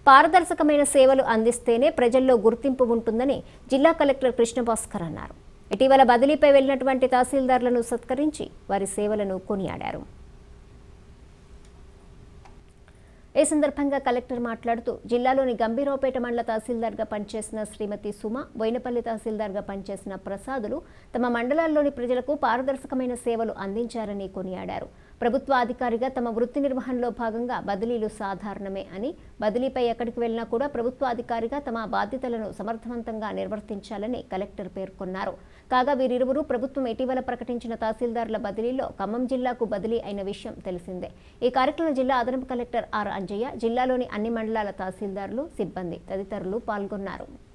పారదర్శకమైన సేవలు అందిస్తేనే ప్రజల్లో గుర్తింపు ఉంటుందని జిల్లా కలెక్టర్ కృష్ణభాస్కర్ అన్నారు ఇటీవల బదిలీపై వెళ్లినటువంటి తహసీల్దార్లను సత్కరించి వారి సేవలను కొనియాడారు ఈ సందర్భంగా కలెక్టర్ మాట్లాడుతూ జిల్లాలోని గంభీరావుపేట మండల తహసీల్దార్గా పనిచేసిన శ్రీమతి సుమ బోయినపల్లి తహసీల్దార్గా పనిచేసిన ప్రసాదులు తమ మండలాల్లోని ప్రజలకు పారదర్శకమైన సేవలు అందించారని కొనియాడారు ప్రభుత్వ అధికారిగా తమ వృత్తి నిర్వహణలో భాగంగా బదిలీలు సాధారణమే అని బదిలీపై ఎక్కడికి వెళ్లినా కూడా ప్రభుత్వ అధికారిగా తమ బాధ్యతలను సమర్థవంతంగా నిర్వర్తించాలని కలెక్టర్ పేర్కొన్నారు కాగా వీరిరువురు ప్రభుత్వం ఇటీవల ప్రకటించిన తహసీల్దార్ల బదిలీలో ఖమ్మం జిల్లాకు బదిలీ అయిన విషయం తెలిసిందే ఈ కార్యక్రమం జిల్లా అదనపు కలెక్టర్ ఆర్ అంజయ్య జిల్లాలోని అన్ని మండలాల తహసీల్దారులు సిబ్బంది తదితరులు పాల్గొన్నారు